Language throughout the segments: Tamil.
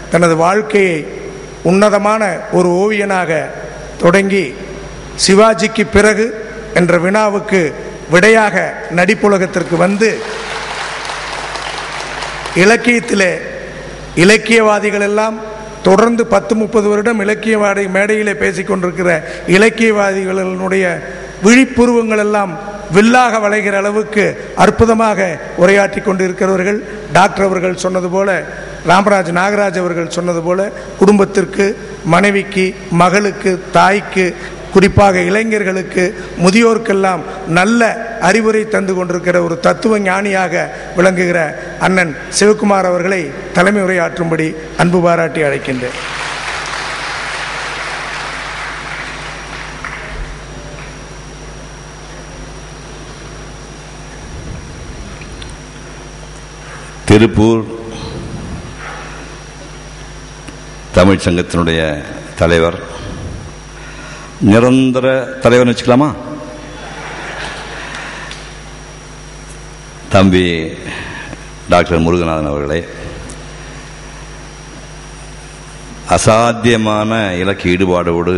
தனது வாழ்க்கையை உன்னதமான ஒரு ஓவியனாக தொடங்கி சிவாஜிக்கு பிறகு என்ற வினாவுக்கு விடையாக நடிப்புலகத்திற்கு வந்து இலக்கியத்திலே இலக்கியவாதிகள் எல்லாம் தொடர்ந்து பத்து முப்பது வருடம் இலக்கியவாதி மேடையிலே பேசிக் கொண்டிருக்கிற இலக்கியவாதிகளினுடைய விழிப்புருவங்கள் எல்லாம் வில்லாக வளைகிற அளவுக்கு அற்புதமாக உரையாற்றி கொண்டிருக்கிறவர்கள் டாக்டர் அவர்கள் சொன்னது போல ராமராஜ் நாகராஜ் அவர்கள் சொன்னது போல குடும்பத்திற்கு மனைவிக்கு மகளுக்கு தாய்க்கு குறிப்பாக இளைஞர்களுக்கு முதியோருக்கெல்லாம் நல்ல அறிவுரை தந்து கொண்டிருக்கிற ஒரு தத்துவ ஞானியாக விளங்குகிற அண்ணன் சிவகுமார் அவர்களை தலைமை உரையாற்றும்படி அன்பு பாராட்டி அழைக்கின்றேன் திருப்பூர் தமிழ் சங்கத்தினுடைய தலைவர் நிரந்தர தலைவர்னு வச்சுக்கலாமா தம்பி டாக்டர் முருகநாதன் அவர்களே அசாத்தியமான இலக்கிய ஈடுபாடோடு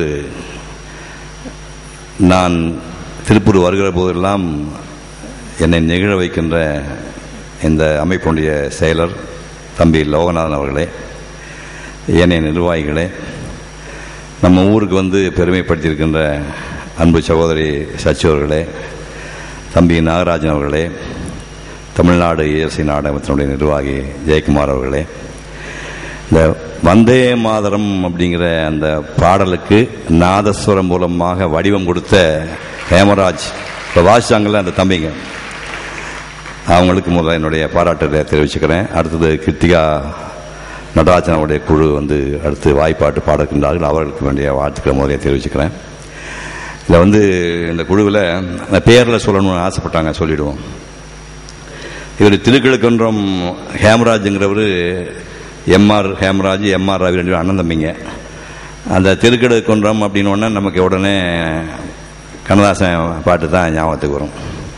நான் திருப்பூர் வருகிற போதெல்லாம் என்னை நெகிழ வைக்கின்ற இந்த அமைப்புடைய செயலர் தம்பி லோகநாதன் அவர்களே ஏனைய நிர்வாகிகளே நம்ம ஊருக்கு வந்து பெருமைப்படுத்தியிருக்கின்ற அன்பு சகோதரி சச்சி அவர்களே தம்பி நாகராஜன் அவர்களே தமிழ்நாடு இயற்கை நாடகத்தினுடைய நிர்வாகி ஜெயக்குமார் அவர்களே இந்த வந்தே மாதரம் அப்படிங்கிற அந்த பாடலுக்கு நாதஸ்வரம் மூலமாக வடிவம் கொடுத்த ஹேமராஜ் இப்போ வாசிச்சாங்கல்ல அந்த தம்பிங்க அவங்களுக்கு முதல்ல என்னுடைய பாராட்டத்தை தெரிவிச்சுக்கிறேன் அடுத்தது கிருத்திகா நடராஜன் அவருடைய குழு வந்து அடுத்து வாய்ப்பாட்டு பாடுகின்றார்கள் அவர்களுக்கு வேண்டிய வாழ்த்துக்களை முதலே தெரிவிச்சுக்கிறேன் இதில் வந்து இந்த குழுவில் பேரில் சொல்லணும்னு ஆசைப்பட்டாங்க சொல்லிடுவோம் இவர் திருக்கிழக்கன்றம் ஹேமராஜுங்கிறவர் எம்ஆர் ஹேமராஜ் எம்ஆர் ரவி ரெண்டு பேரும் அண்ணன் தம்பிங்க அந்த திருக்கெடுக்குன்றம் அப்படின்னு உடனே நமக்கு உடனே கண்ணதாசன் பாட்டு தான் ஞாபகத்துக்கு வரும்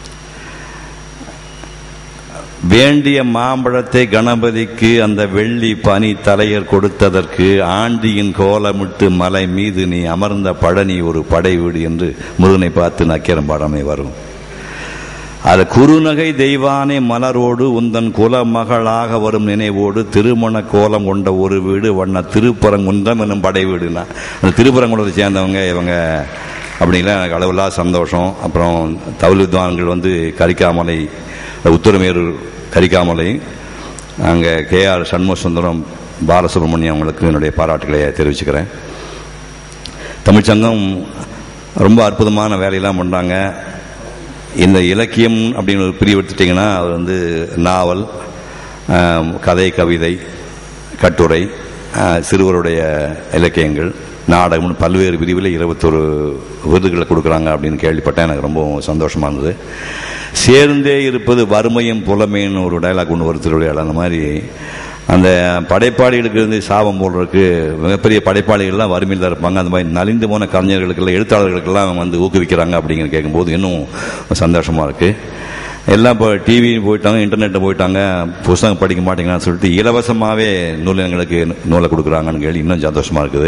வேண்டிய மாம்பழத்தை கணபதிக்கு அந்த வெள்ளி பனி தலையர் கொடுத்ததற்கு ஆண்டியின் கோலமிட்டு மலை மீது நீ அமர்ந்த பழனி ஒரு படை வீடு என்று முருகனை பார்த்து நக்கீரம் பாடமே வரும் அது குறுநகை தெய்வானை மலரோடு உந்தன் குல மகளாக வரும் நினைவோடு திருமண கோலம் கொண்ட ஒரு வீடு வண்ண திருப்பரங்குன்றம் என்னும் படை வீடுனா அந்த திருப்பரங்குன்றத்தை சேர்ந்தவங்க இவங்க அப்படிங்களா எனக்கு அளவில்லா சந்தோஷம் அப்புறம் தவுல் வித்வான்கள் வந்து கரிக்காமலை உத்தரமேரூர் கரிக்காமலை அங்கே கேஆர் சண்முக சுந்தரம் பாலசுப்ரமணியம் அவங்களுக்கு என்னுடைய பாராட்டுகளை தெரிவிச்சுக்கிறேன் தமிழ்ச்சங்கம் ரொம்ப அற்புதமான வேலையெல்லாம் பண்ணுறாங்க இந்த இலக்கியம் அப்படின்னு ஒரு பிரிவு எடுத்துட்டிங்கன்னா அது வந்து நாவல் ஆம், கதை கவிதை கட்டுரை ஆ, சிறுவருடைய இலக்கியங்கள் நாடகம்னு பல்வேறு பிரிவில் இருபத்தொரு விருதுகளை கொடுக்குறாங்க அப்படின்னு கேள்விப்பட்டேன் எனக்கு ரொம்ப சந்தோஷமாக இருந்தது சேர்ந்தே இருப்பது வறுமையும் புலமைன்னு ஒரு டைலாக் ஒன்று ஒரு திருவிழா அந்த மாதிரி அந்த படைப்பாளிகளுக்கு இருந்து சாபம் போடுறதுக்கு மிகப்பெரிய படைப்பாளிகள்லாம் வறுமையில் தான் இருப்பாங்க அந்த மாதிரி நலிந்து போன கலைஞர்களுக்கெல்லாம் எழுத்தாளர்களுக்கெல்லாம் வந்து ஊக்குவிக்கிறாங்க அப்படிங்கிற கேட்கும்போது இன்னும் சந்தோஷமாக இருக்குது எல்லாம் இப்போ டிவி போயிட்டாங்க இன்டர்நெட்டில் போயிட்டாங்க புஸ்தகம் படிக்க மாட்டேங்கன்னு சொல்லிட்டு இலவசமாகவே நூலகங்களுக்கு நூலை கொடுக்குறாங்கன்னு கேள்வி இன்னும் சந்தோஷமாக இருக்குது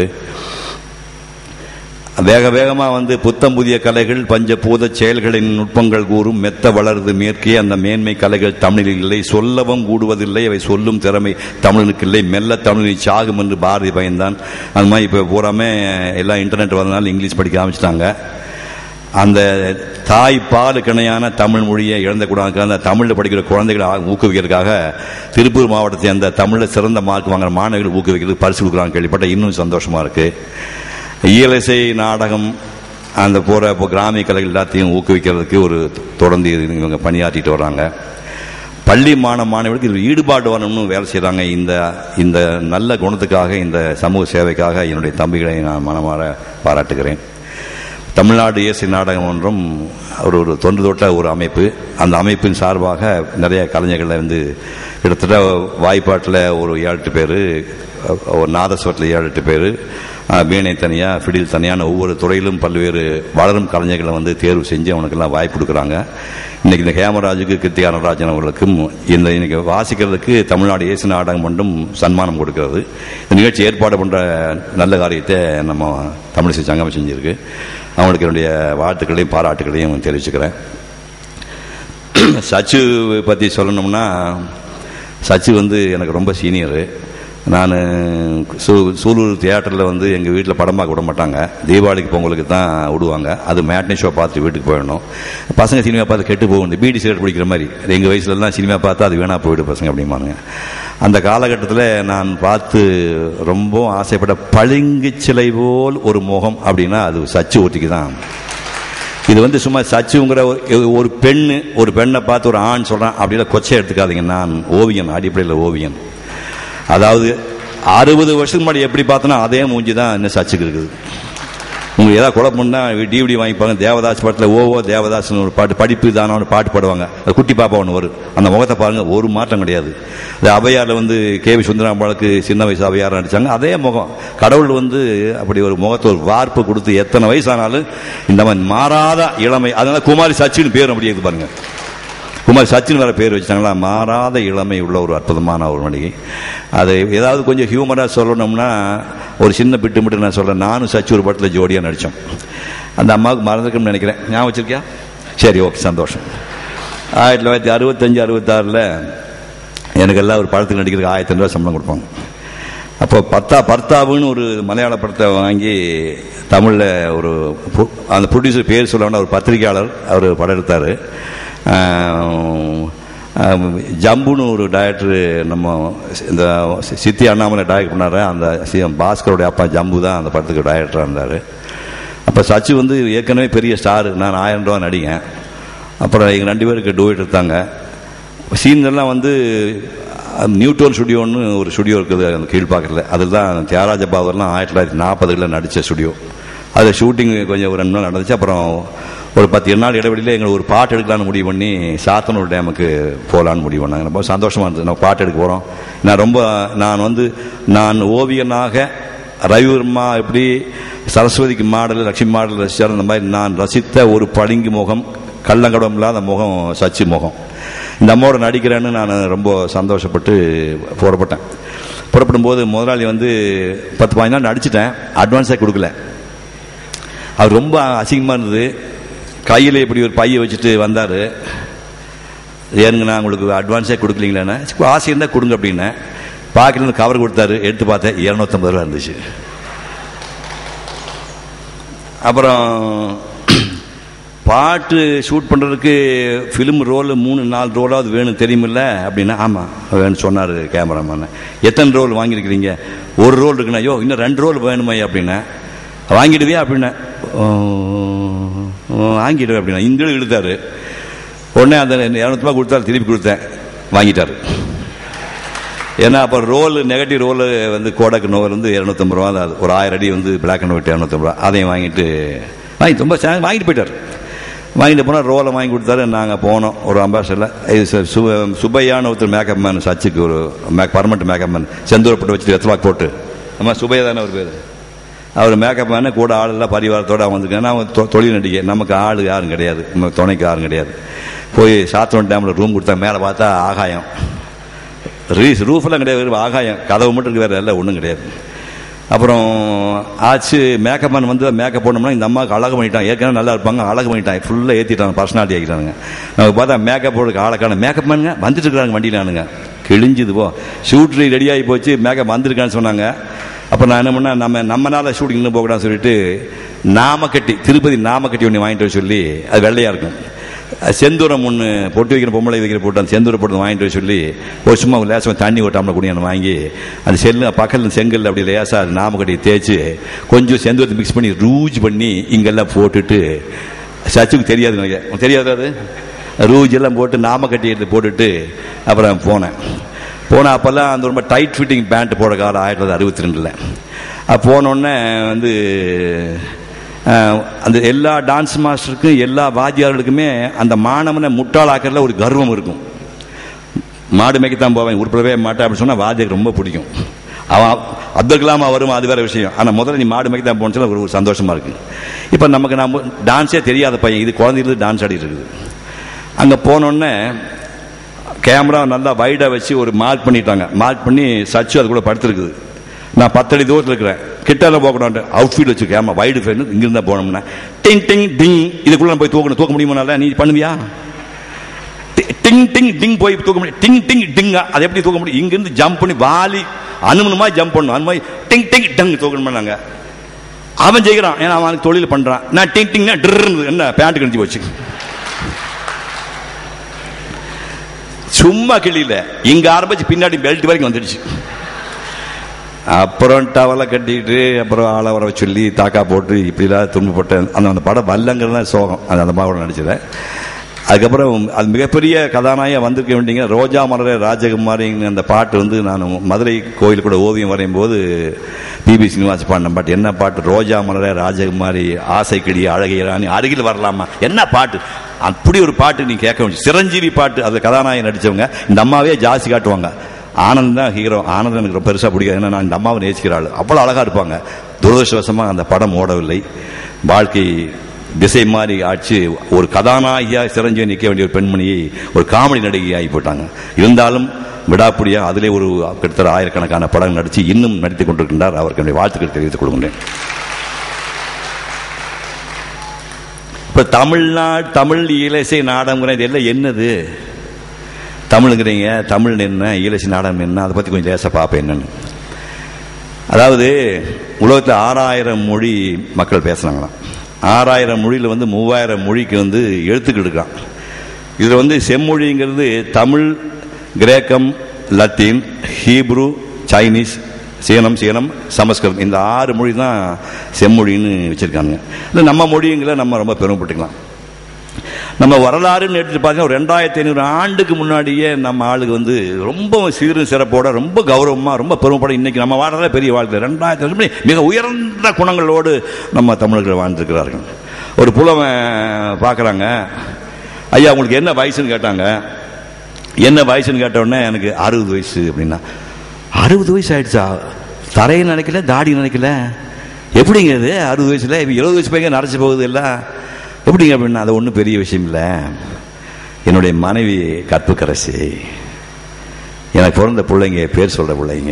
வேக வேகமாக வந்து புத்தம் புதிய கலைகள் பஞ்சபூத செயல்களின் நுட்பங்கள் கூறும் மெத்த வளருது மேற்கே அந்த மேன்மை கலைகள் தமிழில் இல்லை சொல்லவும் கூடுவதில்லை அவை சொல்லும் திறமை தமிழனுக்கு இல்லை மெல்ல தமிழில் சாகும் என்று பாரதி பயந்தான் அந்த மாதிரி இப்போ பூராமே எல்லாம் இன்டர்நெட் வந்தனால இங்கிலீஷ் படிக்க ஆரம்பிச்சிட்டாங்க அந்த தாய் பாலுக்கு இணையான தமிழ் மொழியை இழந்தக்கூடாது அந்த தமிழில் படிக்கிற குழந்தைகளை ஆ- ஊக்குவிக்கிறதுக்காக திருப்பூர் மாவட்டத்தை அந்த தமிழில் சிறந்த மார்க் வாங்குற மாணவர்கள் ஊக்குவிக்கிறதுக்கு பரிசு கொடுக்குறாங்க கேள்விப்பட்ட இன்னும் சந்தோஷமா இருக்கு இயலிசை நாடகம் அந்த போற இப்போ கிராமிய கலைகள் எல்லாத்தையும் ஊக்குவிக்கிறதுக்கு ஒரு தொடர்ந்து இவங்க பணியாற்றிட்டு வர்றாங்க பள்ளி மாணவ மாணவர்களுக்கு இதில் ஈடுபாடு வரணும்னு வேலை செய்கிறாங்க இந்த இந்த நல்ல குணத்துக்காக இந்த சமூக சேவைக்காக என்னுடைய தம்பிகளை நான் மனமாற பாராட்டுகிறேன் தமிழ்நாடு இயேசு நாடகம் ஒன்றும் ஒரு ஒரு தொன்று தொட்ட ஒரு அமைப்பு அந்த அமைப்பின் சார்பாக நிறைய கலைஞர்களை வந்து கிட்டத்தட்ட வாய்ப்பாட்டில் ஒரு ஏழு எட்டு பேர் ஒரு நாதஸ்வரத்தில் ஏழு எட்டு பேர் வீணை தனியாக ஃபிடில் தனியான ஒவ்வொரு துறையிலும் பல்வேறு வளரும் கலைஞர்களை வந்து தேர்வு செஞ்சு அவனுக்கெல்லாம் வாய்ப்பு கொடுக்குறாங்க இன்னைக்கு இந்த ஹேமராஜுக்கு கிருத்திகா நடராஜன் அவர்களுக்கும் இந்த இன்னைக்கு வாசிக்கிறதுக்கு தமிழ்நாடு ஏசு நாடகம் மட்டும் சன்மானம் கொடுக்கிறது இந்த நிகழ்ச்சி ஏற்பாடு பண்ணுற நல்ல காரியத்தை நம்ம தமிழிசை சங்கம் செஞ்சிருக்கு அவங்களுக்கு என்னுடைய வாழ்த்துக்களையும் பாராட்டுகளையும் தெரிவிச்சுக்கிறேன் சச்சு பற்றி சொல்லணும்னா சச்சு வந்து எனக்கு ரொம்ப சீனியரு நான் சூ சூலூர் தியேட்டரில் வந்து எங்கள் வீட்டில் படம் பார்க்க விட மாட்டாங்க தீபாவளிக்கு பொங்கலுக்கு தான் விடுவாங்க அது மேட்னி ஷோ பார்த்து வீட்டுக்கு போயிடணும் பசங்க சினிமா பார்த்து கெட்டு போகும் இந்த பீடி சிகரெட் பிடிக்கிற மாதிரி எங்கள் வயசுலலாம் சினிமா பார்த்தா அது வேணா போயிடு பசங்க அப்படிம்பாங்க அந்த காலகட்டத்தில் நான் பார்த்து ரொம்ப ஆசைப்பட்ட பளிங்கு சிலை போல் ஒரு முகம் அப்படின்னா அது சச்சு ஒட்டிக்கு தான் இது வந்து சும்மா சச்சுங்கிற ஒரு- ஒரு பெண்ணு ஒரு பெண்ணை பார்த்து ஒரு ஆண் சொல்றான் அப்படின்னா கொச்சை எடுத்துக்காதீங்க நான் ஓவியன் அடிப்படையில் ஓவியன் அதாவது அறுபது வருஷத்துக்கு முன்னாடி எப்படி பார்த்தோன்னா அதே மூஞ்சி தான் இன்னும் சச்சுக்கு இருக்குது உங்களுக்கு ஏதாவது குழப்பம்னா டிவிடி வாங்கிப்பாங்க தேவதாஸ் படத்தில் ஓவோ தாஸ்னு ஒரு பாட்டு படிப்பு தானே ஒரு பாட்டு பாடுவாங்க அது குட்டி பாப்பா ஒன்று வரும் அந்த முகத்தை பாருங்க ஒரு மாற்றம் கிடையாது இந்த அவையாரில் வந்து கே வி சுந்தராம்பாளுக்கு சின்ன வயசு அவையார் நடிச்சாங்க அதே முகம் கடவுள் வந்து அப்படி ஒரு முகத்தை ஒரு வார்ப்பு கொடுத்து எத்தனை வயசானாலும் இந்த மாதிரி மாறாத இளமை அதனால குமாரி சச்சின்னு பேர் அப்படி இருக்கு பாருங்க குமார் சச்சின் வேற பேர் வச்சாங்களா மாறாத இளமை உள்ள ஒரு அற்புதமான ஒரு நடிகை அது ஏதாவது கொஞ்சம் ஹியூமராக சொல்லணும்னா ஒரு சின்ன பிட்டு மட்டும் நான் சொல்றேன் நானும் சச்சி ஒரு படத்தில் ஜோடியாக நடித்தோம் அந்த அம்மாவுக்கு மறந்துருக்குன்னு நினைக்கிறேன் ஞாபகம் வச்சிருக்கியா சரி ஓகே சந்தோஷம் ஆயிரத்தி தொள்ளாயிரத்தி அறுபத்தஞ்சு அறுபத்தாறில் எனக்கு எல்லாம் ஒரு படத்துக்கு நடிக்கிறதுக்கு ஆயிரத்தி ரூபாய் சம்பளம் கொடுப்பாங்க அப்போ பத்தா பர்த்தாவுன்னு ஒரு மலையாள படத்தை வாங்கி தமிழில் ஒரு பு- அந்த ப்ரொடியூசர் பேர் சொல்ல வேண்டாம் ஒரு பத்திரிகையாளர் அவர் படம் எடுத்தார் ஜம்புன்னு ஒரு டைரக்டர் நம்ம இந்த சித்தி அண்ணாமலை டைரக்ட் பண்ணாரு அந்த சி- பாஸ்கருடைய அப்பா ஜம்பு தான் அந்த படத்துக்கு டைரக்டராக இருந்தார் அப்போ சச்சு வந்து ஏற்கனவே பெரிய ஸ்டார் நான் ஆயிரம் ரூபா நடிகேன் அப்புறம் எங்கள் ரெண்டு பேருக்கு டூயட் எடுத்தாங்க சீன்ஸ் எல்லாம் வந்து நியூட்டோன் ஸ்டுடியோன்னு ஒரு ஸ்டுடியோ இருக்குது அந்த கீழ்ப்பாக்கத்தில் அதில் தான் தியாகராஜ பாவர்லாம் ஆயிரத்தி தொள்ளாயிரத்தி நாற்பதுகளில் நடித்த ஸ்டுடியோ அதில் ஷூட்டிங் கொஞ்சம் ஒரு ரெண்டு நாள் நடந்துச்சு அப்புறம் ஒரு பத்து ஏழு நாள் இடைவெளியில் எங்களுக்கு ஒரு பாட்டு எடுக்கலாம்னு முடிவு பண்ணி சாத்தனூர் டேமுக்கு போகலான்னு முடிவு பண்ணாங்க ரொம்ப சந்தோஷமாக இருந்தது நம்ம பாட்டு எடுக்க போகிறோம் நான் ரொம்ப நான் வந்து நான் ஓவியனாக ரவிவர்மா எப்படி சரஸ்வதிக்கு மாடல் லட்சுமி மாடல் ரசித்தார் அந்த மாதிரி நான் ரசித்த ஒரு பளிங்கு முகம் கள்ளங்கடம் இல்லாத முகம் சச்சி முகம் இந்த அம்மாவோட நடிக்கிறேன்னு நான் ரொம்ப சந்தோஷப்பட்டு புறப்பட்டேன் புறப்படும் போது முதலாளி வந்து பத்து பதினஞ்சு நாள் நடிச்சிட்டேன் அட்வான்ஸே கொடுக்கல அவர் ரொம்ப அசிங்கமாக இருந்தது கையில் இப்படி ஒரு பையை வச்சுட்டு வந்தார் ஏனுங்க நான் உங்களுக்கு அட்வான்ஸே கொடுக்கலீங்களேண்ணே ஆசை இருந்தால் கொடுங்க அப்படின்னேன் பாக்கெட்ல கவர் கொடுத்தாரு எடுத்து பார்த்தேன் இரநூத்தம்பது ரூபா இருந்துச்சு அப்புறம் பாட்டு ஷூட் பண்ணுறதுக்கு ஃபிலிம் ரோல் மூணு நாலு ரோலாவது வேணும் தெரியுமில்ல அப்படின்னா ஆமாம் வேணும்னு சொன்னார் கேமராமேன் எத்தனை ரோல் வாங்கியிருக்கிறீங்க ஒரு ரோல் இருக்குண்ணா ஐயோ இன்னும் ரெண்டு ரோல் வேணுமே அப்படின்னா வாங்கிடுவியா அப்படின்னா வாங்கிடுவேன் அப்படின்னா இங்கே இழுத்தாரு உடனே அந்த இரநூத்தம்பா கொடுத்தாரு திருப்பி கொடுத்தேன் வாங்கிட்டாரு ஏன்னா அப்போ ரோல் நெகட்டிவ் ரோல் வந்து கோடக்கு நோவல் வந்து இரநூத்தம்பது ரூபா தான் அது. ஒரு ஆயிரம் அடி வந்து பிளாக் அண்ட் ஒயிட் இரநூத்தம்பது ரூபா அதையும் வாங்கிட்டு வாங்கி ரொம்ப சே- வாங்கிட்டு போயிட்டார் வாங்கிட்டு போனால் ரோலை வாங்கி கொடுத்தாரு நாங்கள் போனோம் ஒரு அம்பாசடரில் இது சு- சுப சுபையான ஒருத்தர் மேக்கப் மேன் சர்ச்சுக்கு ஒரு மேக் பர்மனெண்ட் மேக்கப் மேன் செந்தூரப்பட்டு வச்சுட்டு வெத்தலாக் போட்டு நம்ம சுபையா தானே ஒரு பேர் அவர் மேக்கப் மேனு கூட ஆளெல்லாம் பரிவாரத்தோட வந்திருக்கேன் அவன் தொ- தொழில் நடிகை நமக்கு ஆள் யாரும் கிடையாது நம்ம துணைக்கு யாரும் கிடையாது போய் சாத்தவன் டேமில் ரூம் கொடுத்தா மேலே பார்த்தா ஆகாயம் ரீஸ் ரூஃபெல்லாம் கிடையாது வெறும் ஆகாயம் கதவு மட்டும் இருக்கு வேறு எல்லாம் ஒன்றும் கிடையாது அப்புறம் ஆச்சு மேக்கப் மேன் வந்து மேக்கப் போனோம்னா இந்த அம்மாவுக்கு அழகு பண்ணிட்டான் ஏற்கனவே நல்லா இருப்பாங்க அழகு பண்ணிட்டான் ஃபுல்லாக ஏற்றிட்டாங்க பர்சனாலிட்டி ஆகிட்டானுங்க நமக்கு பார்த்தா மேக்கப் போடுறதுக்கு ஆளுக்கான மேக்கப் மேனுங்க வந்துட்டு இருக்கிறாங்க வண்டியிலானுங்க கிழிஞ்சுது போ ஷூட்ரி ரெடி ஆகி போச்சு மேக்கப் வந்திருக்கான்னு சொன்னாங்க அப்போ நான் என்ன பண்ணேன் நம்ம நம்மனால ஷூட்டிங்னு போகக்கூடாதுன்னு சொல்லிட்டு நாமக்கட்டி திருப்பதி நாமக்கட்டி ஒன்று வாங்கிட்டு வர சொல்லி அது வெள்ளையாக இருக்கும் செந்தூரம் ஒன்று பொட்டு வைக்கிற பொம்பளை வைக்கிற போட்டு அந்த செந்தூரம் போட்டு வாங்கிட்டு வர சொல்லி ஒரு சும்மா ஒரு லேசமாக தண்ணி ஓட்டாமல் குடியான வாங்கி அந்த செல்லு பக்கத்தில் செங்கல் அப்படி லேசாக அது நாமக்கட்டி தேய்ச்சி கொஞ்சம் செந்தூரத்தை மிக்ஸ் பண்ணி ரூஜ் பண்ணி இங்கெல்லாம் போட்டுட்டு சச்சுக்கு தெரியாது எனக்கு உனக்கு தெரியாது அது ரூஜ் எல்லாம் போட்டு நாமக்கட்டி எடுத்து போட்டுட்டு அப்புறம் போனேன் போனால் அப்போல்லாம் அந்த ரொம்ப டைட் ஃபிட்டிங் பேண்ட் போட காலம் ஆயிரத்தி தொள்ளாயிரத்தி அறுபத்தி ரெண்டில் போனோடனே வந்து அஹ், அந்த எல்லா டான்ஸ் மாஸ்டருக்கும் எல்லா வாத்தியார்களுக்குமே அந்த மாணவனை முட்டாளாக்கிறதுல ஒரு கர்வம் இருக்கும் மாடு மேய்க்கத்தான் போவேன் உருப்படவே மாட்டேன் அப்படின்னு சொன்னால் வாத்தியருக்கு ரொம்ப பிடிக்கும் அவன் அப்துல் கலாம் வரும் அது வேற விஷயம் ஆனா முதல்ல நீ மாடு மேய்க்க தான் போனச்சுல ஒரு ஒரு சந்தோஷமா இருக்கு இப்ப நமக்கு நம்ம டான்ஸே தெரியாத பையன் இது குழந்தையிலிருந்து டான்ஸ் ஆடிட்டு இருக்குது அங்க போனோடனே கேமரா நல்லா வைடா வச்சு ஒரு மார்க் பண்ணிட்டாங்க மார்க் பண்ணி சச்சு அது கூட படுத்துருக்குது நான் பத்தடி தூரத்தில் இருக்கிறேன் கிட்டால போகணும் அவுட்ஃபீல்ட் வச்சு கேமரா வைடு ஃபேன் இங்கிருந்தா போனோம்னா டிங் டிங் டிங் இதுக்குள்ள நான் போய் தூக்கணும் தூக்க முடியுமா நீ பண்ணுவியா டி- டிங் டிங் டிங் போய் தூக்க முடியும் டிங் டிங் டிங்கா அதை எப்படி தூக்க முடியும் இங்கிருந்து ஜம்ப் பண்ணி வாலி அனுமனமா ஜம்ப் பண்ணணும் அந்த மாதிரி டிங் டிங் டங் தூக்கணும் பண்ணாங்க அவன் ஜெயிக்கிறான் ஏன்னா அவனுக்கு தொழில் பண்றான் நான் டிங் டிங்னா ட்ருன்னு என்ன பேண்ட் கிழிஞ்சு போச்சு சும்மா கிளியில இங்க ஆரம்பிச்சு பின்னாடி பெல்ட் வரைக்கும் வந்துடுச்சு அப்புறம் டவலை கட்டிட்டு அப்புறம் ஆளை வர சொல்லி தாக்கா போட்டு இப்படிலாம் துன்பப்பட்டேன் அந்த அந்த படம் வல்லங்கிறது தான் சோகம் அது அந்த மாதிரி நடிச்சதேன் அதுக்கப்புறம் அது மிகப்பெரிய கதாநாயகம் வந்திருக்க வேண்டிங்க ரோஜா மலரே ராஜகுமாரிங்க அந்த பாட்டு வந்து நான் மதுரை கோயில் கூட ஓவியம் வரையும் போது பிபி சீனிவாஸ் பாடின பாட்டு என்ன பாட்டு ரோஜா மலரே ராஜகுமாரி ஆசை கிளி அழகிய ராணி அருகில் வரலாமா என்ன பாட்டு அப்படி ஒரு பாட்டு நீ கேட்க வேண்டிய சிரஞ்சீவி பாட்டு அது கதாநாயகன் நடிச்சவங்க இந்த அம்மாவே ஜாஸ்தி காட்டுவாங்க ஆனந்த் தான் ஹீரோ ஆனந்த் எனக்கு ரொம்ப பெருசாக பிடிக்காது ஏன்னா நான் இந்த அம்மாவை நேசிக்கிறாள் அவ்வளோ அழகாக இருப்பாங்க துரதிருஷ்டவசமாக அந்த படம் ஓடவில்லை வாழ்க்கை திசை மாறி ஆச்சு ஒரு கதாநாயகியாக சிறஞ்சி நிற்க வேண்டிய ஒரு பெண்மணியை ஒரு காமெடி நடிகை ஆகி போட்டாங்க இருந்தாலும் விடாப்புடியா அதிலே ஒரு கிட்டத்தட்ட ஆயிரக்கணக்கான படம் நடித்து இன்னும் நடித்துக் கொண்டிருக்கின்றார் அவருக்கு என்னுடைய வாழ்த்துக்கள் தெரிவித்துக் கொள்கின்றேன் இப்ப தமிழ்நாடு தமிழ் இலசை நாடகங்கிறது எல்லாம் என்னது தமிழுங்கிறீங்க தமிழ் என்ன ஈழசி நாடகம் என்ன அதை பற்றி கொஞ்சம் லேசாக பார்ப்பேன் என்னன்னு அதாவது உலகத்தில் ஆறாயிரம் மொழி மக்கள் பேசுனாங்களாம் ஆறாயிரம் மொழியில் வந்து மூவாயிரம் மொழிக்கு வந்து எழுத்துக்கள் இருக்கான் இதில் வந்து செம்மொழிங்கிறது தமிழ் கிரேக்கம் லத்தீன் ஹீப்ரு சைனீஸ் சீனம் சீனம் சமஸ்கிருதம் இந்த ஆறு மொழி தான் செம்மொழின்னு வச்சுருக்காங்க இல்லை நம்ம மொழிங்கிற நம்ம ரொம்ப பெருமைப்பட்டுக்கலாம் நம்ம வரலாறுன்னு எடுத்து பார்த்தீங்கன்னா ஒரு ரெண்டாயிரத்தி ஐநூறு ஆண்டுக்கு முன்னாடியே நம்ம ஆளுக்கு வந்து ரொம்ப சீரும் சிறப்போட ரொம்ப கௌரவமா ரொம்ப பெருமைப்பட இன்னைக்கு நம்ம வாழ்றத பெரிய வாழ்க்கை ரெண்டாயிரத்தி வருஷம் முன்னாடி மிக உயர்ந்த குணங்களோடு நம்ம தமிழர்கள் வாழ்ந்திருக்கிறார்கள் ஒரு புலவன் பார்க்குறாங்க ஐயா உங்களுக்கு என்ன வயசுன்னு கேட்டாங்க என்ன வயசுன்னு கேட்ட உடனே எனக்கு அறுபது வயசு அப்படின்னா அறுபது வயசு ஆயிடுச்சா தரையை நினைக்கல தாடி நினைக்கல எப்படிங்க இது அறுபது வயசுல இப்போ இருபது வயசு பையன் நரைச்சு போகுது எல்லாம் எப்படிங்க அப்படின்னா அது ஒன்றும் பெரிய விஷயம் இல்லை என்னுடைய மனைவி கற்புக்கரசி எனக்கு பிறந்த பிள்ளைங்க பேர் சொல்ற பிள்ளைங்க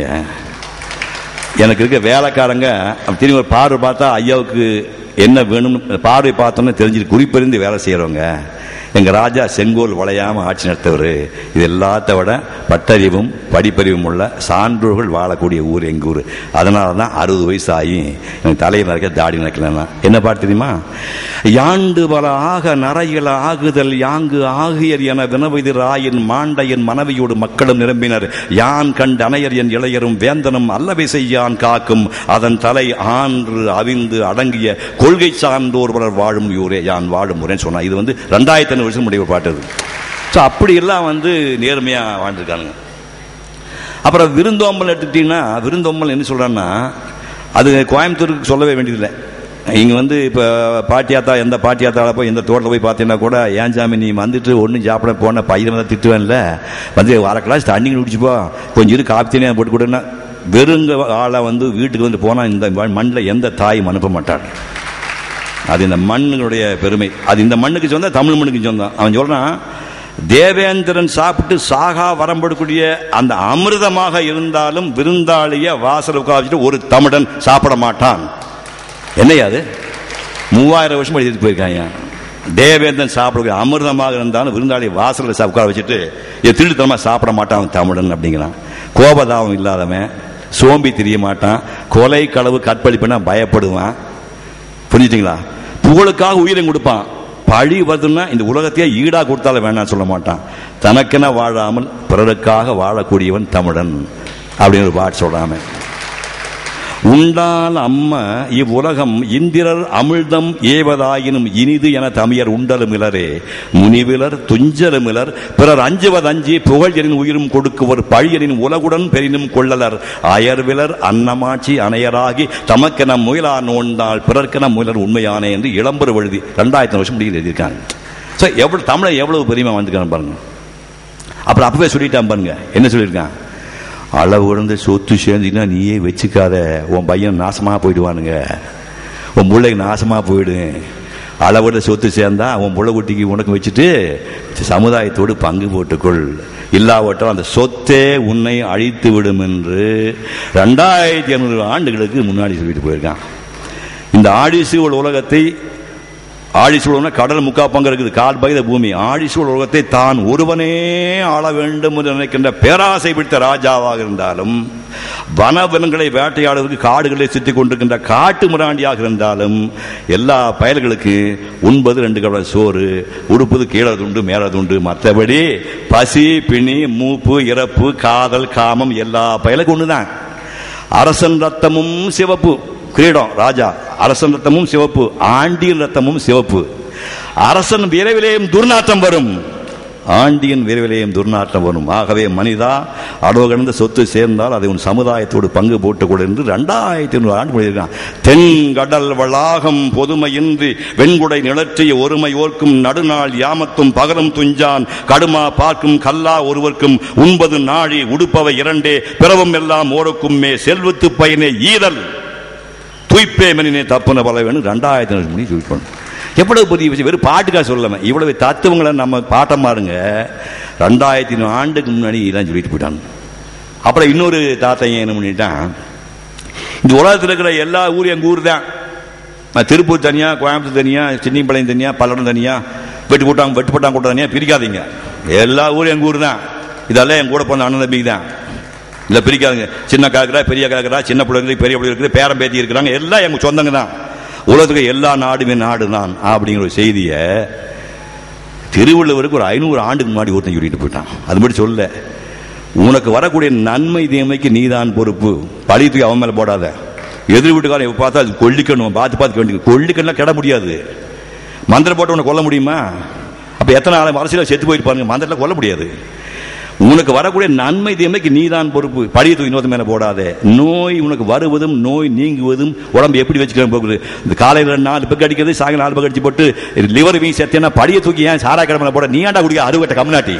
எனக்கு இருக்க வேலைக்காரங்க அப்ப திரும்பி ஒரு பார்வை பார்த்தா ஐயாவுக்கு என்ன வேணும்னு பார்வை பார்த்தோன்னு தெரிஞ்சுட்டு குறிப்பறிந்து வேலை செய்கிறவங்க எங்க ராஜா செங்கோல் வளையாம ஆட்சி நடத்தவர் இது எல்லாத்த விட பட்டறிவும் படிப்பறிவும் உள்ள சான்றோர்கள் வாழக்கூடிய ஊர் எங்க ஊர் அதனால தான் அறுபது வயசு ஆகி எனக்கு தலையில் நிறைக்க தாடி நினைக்கலன்னா என்ன பாட்டு தெரியுமா யாண்டு பல ஆக நரைகள ஆகுதல் யாங்கு ஆகியர் என வினவெதிர் ஆயின் மாண்டையன் மனைவியோடு மக்களும் நிரம்பினர் யான் கண்டு அணையர் என் இளையரும் வேந்தனும் அல்லவை செய்யான் காக்கும் அதன் தலை ஆன்று அவிந்து அடங்கிய கொள்கை சார்ந்தோர் பலர் வாழும் ஊரே யான் வாழும் ஊரேன்னு சொன்னா இது வந்து ரெண்டாயிரத்தி ஐநூறு வருஷம் முடிவு பாட்டது ஸோ அப்படி எல்லாம் வந்து நேர்மையா வாழ்ந்துருக்கானுங்க அப்புறம் விருந்தோம்பல் எடுத்துக்கிட்டீங்கன்னா விருந்தோம்பல் என்ன சொல்றான்னா அது கோயம்புத்தூருக்கு சொல்லவே வேண்டியதில்லை இங்க வந்து இப்போ பாட்டியாத்தா எந்த பாட்டியாத்தால போய் எந்த தோட்டத்தில் போய் பார்த்தீங்கன்னா கூட ஏன் சாமி நீ வந்துட்டு ஒன்றும் சாப்பிட போன பையன் தான் திட்டுவேன்ல வந்து அரை கிளாஸ் தண்ணி குடிச்சுப்போ கொஞ்சம் இரு காப்பி தண்ணியாக போட்டு கொடுன்னா வெறுங்க ஆளை வந்து வீட்டுக்கு வந்து போனால் இந்த மண்ணில் எந்த தாயும் அனுப்ப மாட்டாள் அது இந்த மண்ணுடைய பெருமை அது இந்த மண்ணுக்கு சொந்தம் தமிழ் மண்ணுக்கு சொந்தம் அவன் சொல்றான் தேவேந்திரன் சாப்பிட்டு சாகா வரம்படக்கூடிய அந்த அமிர்தமாக இருந்தாலும் விருந்தாளிய வாசல் உட்காந்துட்டு ஒரு தமிழன் சாப்பிட மாட்டான் என்னையா அது மூவாயிரம் வருஷம் எழுதிட்டு போயிருக்காங்க தேவேந்திரன் சாப்பிடக்கூடிய அமிர்தமாக இருந்தாலும் விருந்தாளி வாசலில் சா- உட்கார வச்சுட்டு இது திருட்டுத்தனமா சாப்பிட மாட்டான் அவன் தமிழன் அப்படிங்கிறான் கோபதாபம் இல்லாதவன் சோம்பி தெரிய மாட்டான் கொலை களவு கற்பழிப்புனா பயப்படுவான் புரிஞ்சுட்டீங்களா புகழுக்காக உயிரை கொடுப்பான் பழி வருதுன்னா இந்த உலகத்தையே ஈடா கொடுத்தாலும் வேணாம் சொல்ல மாட்டான் தனக்கென வாழாமல் பிறருக்காக வாழக்கூடியவன் தமிழன் அப்படின்னு ஒரு பாட்டு சொல்றாம உண்டால் அம்ம இவ்வுலகம் இந்திரர் அமிழ்தம் ஏவதாயினும் இனிது என தமியர் உண்டலும் இலரே முனிவிலர் துஞ்சலும் இலர் பிறர் அஞ்சுவதஞ்சி புகழ்யரின் உயிரும் கொடுக்குவர் பழியரின் உலகுடன் பெரினும் கொள்ளலர் அயர்விலர் அன்னமாட்சி அணையராகி தமக்கென முயலா நோண்டால் பிறர்க்கென முயலர் உண்மையானே என்று இளம்பரு எழுதி ரெண்டாயிரத்தி வருஷம் முடிவு எழுதியிருக்காங்க ஸோ எவ்வளவு தமிழை எவ்வளவு பெரியமா வந்துருக்காங்க பாருங்க அப்புறம் அப்பவே சொல்லிட்டான் பாருங்க என்ன சொல்லியிருக்கான் அளவு கடந்த சொத்து சேர்ந்தீங்கன்னா நீயே வச்சுக்காத உன் பையன் நாசமாக போயிடுவானுங்க உன் பிள்ளைக்கு நாசமாக போயிடும் அளவோட சொத்து சேர்ந்தா உன் புள்ள குட்டிக்கு உனக்கு வச்சுட்டு சமுதாயத்தோடு பங்கு போட்டுக்கொள் இல்லாவட்டும் அந்த சொத்தே உன்னை அழித்து விடும் என்று ரெண்டாயிரத்தி ஐநூறு ஆண்டுகளுக்கு முன்னாடி சொல்லிட்டு போயிருக்கான் இந்த ஆடிசூழல் உலகத்தை ஆழிசூழல்னா கடல் முக்கா பங்கு இருக்குது கால் பகுத பூமி ஆழிசூழல் உலகத்தை தான் ஒருவனே ஆள வேண்டும் என்று நினைக்கின்ற பேராசை பிடித்த ராஜாவாக இருந்தாலும் வனவனங்களை வேட்டையாடுவதற்கு காடுகளை சுற்றி கொண்டிருக்கின்ற காட்டு முராண்டியாக இருந்தாலும் எல்லா பயல்களுக்கு உண்பது ரெண்டு கடை சோறு உடுப்பது கீழே துண்டு மேலே துண்டு மற்றபடி பசி பிணி மூப்பு இறப்பு காதல் காமம் எல்லா பயலுக்கும் ஒண்ணுதான் அரசன் ரத்தமும் சிவப்பு கிரீடம் ராஜா அரசன் ரத்தமும் சிவப்பு ஆண்டியின் ரத்தமும் சிவப்பு அரசன் விரைவிலேயும் துர்நாற்றம் வரும் ஆண்டியின் விரைவிலேயும் துர்நாற்றம் வரும் ஆகவே மனிதா அளவு கடந்த சொத்து சேர்ந்தால் அதை உன் சமுதாயத்தோடு பங்கு போட்டுக்கொடு என்று ரெண்டாயிரத்தி ஐநூறு ஆண்டு பண்ணியிருக்கான் தென்கடல் வளாகம் பொதுமையின்றி வெண்குடை நிலற்றிய ஒருமை ஓர்க்கும் நடுநாள் யாமத்தும் பகலும் துஞ்சான் கடுமா பார்க்கும் கல்லா ஒருவர்க்கும் உண்பது நாழி உடுப்பவை இரண்டே பிறவும் எல்லாம் ஓரக்கும்மே செல்வத்து பயனே ஈதல் துய்ப்பே மனிதனே தப்புன பல வேணும் ரெண்டாயிரத்தி ஐநூறு மணி சொல்லணும் எவ்வளவு பெரிய விஷயம் வெறும் பாட்டுக்காக சொல்லாம இவ்வளவு தத்துவங்களை நம்ம பாட்டம் பாருங்க ரெண்டாயிரத்தி ஐநூறு ஆண்டுக்கு முன்னாடி இதெல்லாம் சொல்லிட்டு போயிட்டாங்க அப்புறம் இன்னொரு தாத்தையும் என்ன பண்ணிட்டான் இந்த உலகத்தில் இருக்கிற எல்லா ஊரும் எங்கள் ஊர் தான் நான் திருப்பூர் தனியாக கோயம்புத்தூர் தனியாக சின்னிப்பாளையம் தனியாக பல்லடம் தனியாக வெட்டு போட்டாங்க வெட்டு போட்டாங்க கூட்டம் தனியாக பிரிக்காதீங்க எல்லா ஊரும் எங்கள் ஊர் தான் இதெல்லாம் என் கூட பிறந்த அண்ணன் தம்பிக்கு தான் இல்லை பிரிக்காதுங்க சின்ன காக்கிறா பெரிய காக்கிறா சின்ன பிள்ளை இருக்குது பெரிய பிள்ளை இருக்குது பேரம் பேத்தி இருக்கிறாங்க எல்லாம் எங்கள் சொந்தங்க தான் உலகத்துக்கு எல்லா நாடுமே நாடு தான் அப்படிங்கிற ஒரு செய்தியை திருவள்ளுவருக்கு ஒரு ஐநூறு ஆண்டுக்கு முன்னாடி ஒருத்தன் சொல்லிட்டு போயிட்டான் அது மட்டும் சொல்ல உனக்கு வரக்கூடிய நன்மை தீமைக்கு நீதான் பொறுப்பு பழி தூக்கி அவன் மேல போடாத எதிர் வீட்டுக்காரன் எப்ப பார்த்தா அது கொல்லிக்கணும் பார்த்து பார்த்து வேண்டிய கொல்லிக்கணும்லாம் கிட முடியாது மந்திரம் போட்டு உன்னை கொல்ல முடியுமா அப்ப எத்தனை ஆள் அரசியல் செத்து போயிட்டு பாருங்க மந்திரத்தில் கொல்ல முடியாது உனக்கு வரக்கூடிய நன்மை தீமைக்கு நீதான் பொறுப்பு பழைய தூக்கி இன்னொரு மேல போடாத நோய் உனக்கு வருவதும் நோய் நீங்குவதும் உடம்பு எப்படி வச்சுக்க போகுது இந்த காலையில் நாலு பக்கம் அடிக்கிறது சாயங்காலம் நாலு பக்கம் அடிச்சு போட்டு லிவர் வீ செத்தேன்னா பழைய தூக்கி ஏன் சாரா கிழமை போட நீ ஏன்டா குடிக்க அறுவட்ட கம்நாட்டி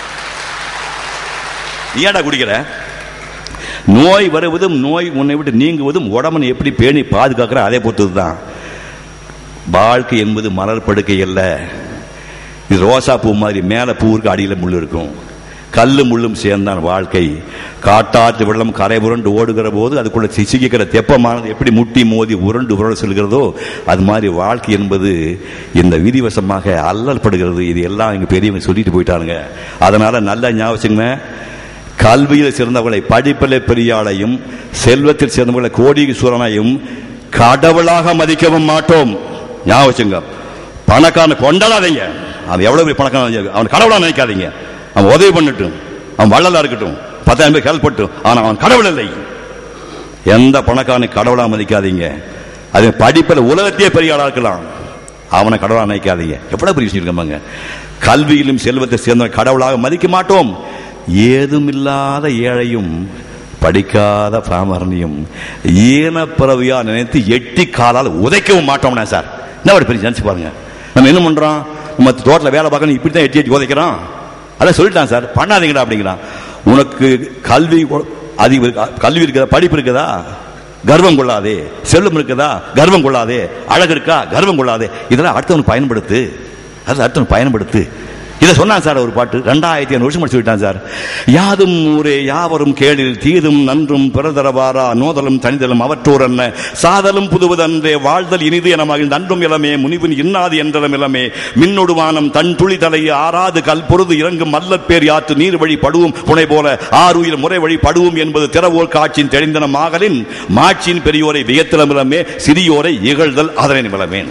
நீ ஏன்டா குடிக்கிற நோய் வருவதும் நோய் உன்னை விட்டு நீங்குவதும் உடம்பனை எப்படி பேணி பாதுகாக்கிற அதே பொறுத்தது தான் வாழ்க்கை என்பது மலர் படுக்கை அல்ல இது ரோசா பூ மாதிரி மேலே பூவுக்கு அடியில் முள் இருக்கும் கல்லு முள்ளும் சேர்ந்தான் வாழ்க்கை காட்டாற்று வெள்ளம் கரை புரண்டு ஓடுகிற போது அதுக்குள்ள சிசிக்கிற தெப்பமானது எப்படி முட்டி மோதி உருண்டு உருண்டு செல்கிறதோ அது மாதிரி வாழ்க்கை என்பது இந்த விதிவசமாக அல்லல் படுகிறது இது எல்லாம் இங்க பெரியவங்க சொல்லிட்டு போயிட்டாங்க அதனால நல்ல ஞாபகங்க கல்வியில் சிறந்தவர்களை படிப்பில் பெரியாளையும் செல்வத்தில் சிறந்தவர்களை கோடீஸ்வரனையும் கடவுளாக மதிக்கவும் மாட்டோம் ஞாபகம் பணக்காரனை கொண்டாடாதீங்க அவன் எவ்வளவு பெரிய பணக்காரன் அவன் கடவுளா நினைக்காதீங்க அவன் உதவி பண்ணட்டும் அவன் வள்ளலா இருக்கட்டும் பத்தாயிரம் பேர் ஹெல்ப் பண்ணட்டும் ஆனா அவன் கடவுள் இல்லை எந்த பணக்காரனை கடவுளா மதிக்காதீங்க அது படிப்பில் உலகத்தையே பெரிய ஆளா இருக்கலாம் அவனை கடவுளா நினைக்காதீங்க எவ்வளவு பெரிய விஷயம் இருக்காங்க கல்வியிலும் செல்வத்தை சேர்ந்த கடவுளாக மதிக்க மாட்டோம் ஏதுமில்லாத ஏழையும் படிக்காத பாமரனையும் ஈனப்பிறவியா நினைத்து எட்டி காலால் உதைக்கவும் மாட்டோம்னா சார் என்ன ஒரு பெரிய நினைச்சு பாருங்க நம்ம என்ன பண்றோம் நம்ம தோட்டத்தில் வேலை பார்க்கணும் இப்படி தான் எட்டி எட்டி உதைக்கிறோம் அதான் சொல்லிட்டான் சார் பண்ணாதீங்கடா அப்படிங்கிறான் உனக்கு கல்வி அதிக இருக்கா- கல்வி இருக்குதா படிப்பு இருக்குதா கர்வம் கொள்ளாதே செல்வம் இருக்குதா கர்வம் கொள்ளாதே அழகு இருக்கா கர்வம் கொள்ளாதே இதெல்லாம் அடுத்தவனுக்கு பயன்படுத்து அது அடுத்தவனுக்கு பயன்படுத்து இதை சொன்னான் சார் ஒரு பாட்டு ரெண்டாயிரத்தி ஐநூறு வருஷம் முடிச்சு விட்டான் சார் யாதும் ஊரே யாவரும் கேளில் தீதும் நன்றும் பிறதரவாரா நோதலும் தனிதலும் அவற்றோர் என்ன சாதலும் புதுவதன்றே வாழ்தல் இனிது என மகிழ்ந்து அன்றும் இளமே முனிவின் இன்னாது என்றலும் இளமே மின்னொடுவானம் தன் துளி தலையை ஆறாது கல் பொருது இறங்கும் மல்லப்பேர் யாற்று நீர் வழி படுவும் புனை போல ஆறுயிர் முறை வழி படுவும் என்பது திறவோர் காட்சியின் தெளிந்தன மாகலின் மாட்சியின் பெரியோரை வியத்திலமிலமே சிறியோரை இகழ்தல் அதனை நிமிலமேன்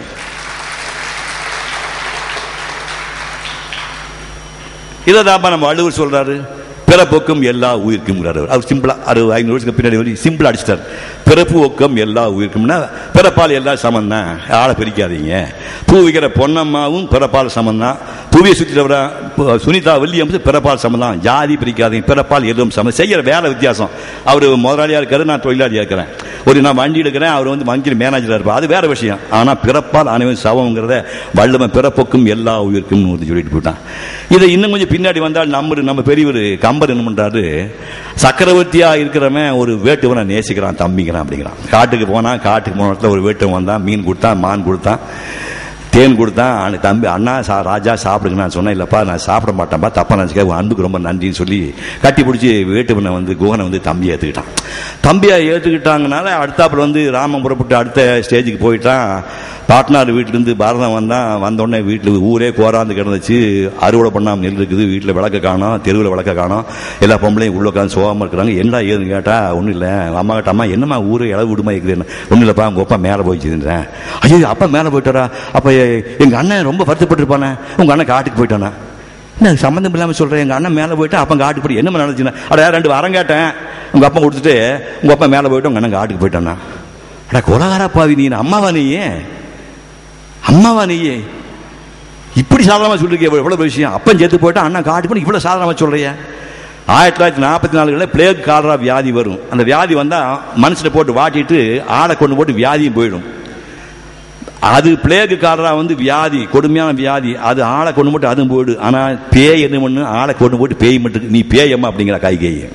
இதை தான் நம்ம வள்ளுவர் சொல்றாரு பிறப்பொக்கம் எல்லா உயிர்க்கும் அவர் சிம்பிளா அறுபது ஐநூறு வருஷத்துக்கு பின்னாடி வரை சிம்பிளா அடிச்சிட்டார் பிறப்பு ஒக்கம் எல்லா உயிர்க்கும்னா பிறப்பால் எல்லாம் சமம் தான் ஆளை பிரிக்காதீங்க பூ விற்கிற பொன்னம்மாவும் பிறப்பால் சமம் தான் புவியை சுற்றி வர பு- சுனிதா வில்லியம்ஸ் பிறப்பால் சமம் தான் ஜாதி பிரிக்காதீங்க பிறப்பால் எதுவும் சமம் செய்யற வேலை வித்தியாசம் அவர் முதலாளியா இருக்காரு நான் தொழிலாளியா இருக்கிறேன் ஒரு நான் வண்டி எடுக்கிறேன் அவர் வந்து வங்கியில் மேனேஜராக இருப்பார் அது வேற விஷயம் ஆனால் பிறப்பால் அனைவரும் சவங்கிறத வள்ளுவன் பிறப்புக்கும் எல்லா உயிருக்கும் சொல்லிட்டு போயிட்டான் இதை இன்னும் கொஞ்சம் பின்னாடி வந்தால் நம்ம நம்ம பெரியவர் கம்பர் என்ன பண்றாரு சக்கரவர்த்தியா இருக்கிறவன் ஒரு வேட்டுவனை நேசிக்கிறான் தம்பிக்கிறான் அப்படிங்கிறான் காட்டுக்கு போனான் காட்டுக்கு போன இடத்துல ஒரு வேட்டுவன் வந்தான் மீன் கொடுத்தான் மான் கொடுத்தான் தேன் கொடுத்தான் அவனுக்கு தம்பி அண்ணா சா ராஜா சாப்பிடுங்க நான் சொன்னேன் இல்லப்பா நான் சாப்பிட மாட்டேன்ப்பா தப்பா நினச்சிக்க உன் அன்புக்கு ரொம்ப நன்றின்னு சொல்லி கட்டி பிடிச்சி வேட்டுவனை வந்து குகனை வந்து தம்பியை ஏற்றுக்கிட்டான் தம்பியை ஏற்றுக்கிட்டாங்கனால அடுத்தாப்புல வந்து ராமன் புறப்பட்டு அடுத்த ஸ்டேஜுக்கு போயிட்டான் பாட்னார் வீட்டிலேருந்து பாரதம் வந்தான் வந்தோடனே வீட்டில் ஊரே கோராந்து கிடந்துச்சு அறுவடை பண்ணாமல் நெல் இருக்குது வீட்டில் விளக்க காணோம் தெருவில் விளக்க காணோம் எல்லா பொம்பளையும் உள்ள உட்காந்து சோகமாக இருக்கிறாங்க என்னடா ஏதுன்னு கேட்டா ஒன்றும் இல்லை அம்மா கிட்ட அம்மா என்னம்மா ஊர் இளவு விடுமா இருக்குது ஒன்றும் இல்லைப்பா உங்கள் அப்பா மேலே போயிடுச்சுன்றேன் ஐயோ அப்பா மேலே போயிட்டாரா அப்போ எங்கள் அண்ணன் ரொம்ப வருத்தப்பட்டிருப்பானே உங்கள் அண்ணன் காட்டுக்கு போயிட்டானா என்ன சம்மந்தம் இல்லாமல் சொல்கிறேன் எங்கள் அண்ணன் மேலே போயிட்டு அப்பா காட்டுக்கு போய் என்ன நடந்துச்சுன்னா அட ரெண்டு வரம் கேட்டேன் உங்கள் அப்பா கொடுத்துட்டு உங்கள் அப்பா மேலே போயிட்டு உங்கள் அண்ணன் காட்டுக்கு போயிட்டானா அட கொலகாரா பாவி நீ அம்மாவா நீயே அம்மாவா நீயே இப்படி சாதாரணமாக சொல்லிருக்க எவ்வளோ விஷயம் அப்பன் சேர்த்து போயிட்டா அண்ணா காட்டு பண்ணி இவ்வளோ சாதாரணமாக சொல்றிய ஆயிரத்தி தொள்ளாயிரத்தி நாற்பத்தி நாலுகளில் பிளேக் காலரா வியாதி வரும் அந்த வியாதி வந்தால் மனுஷனை போட்டு வாட்டிட்டு ஆடை கொண்டு போட்டு வியாதியும் போயிடும் அது பிளேகு காலரா வந்து வியாதி கொடுமையான வியாதி அது ஆளை கொண்டு போட்டு அதுவும் போயிடு ஆனால் பேய் என்ன பண்ணு ஆளை கொண்டு போட்டு பேய் மட்டும் நீ பேயம்மா அப்படிங்கிற கைகையை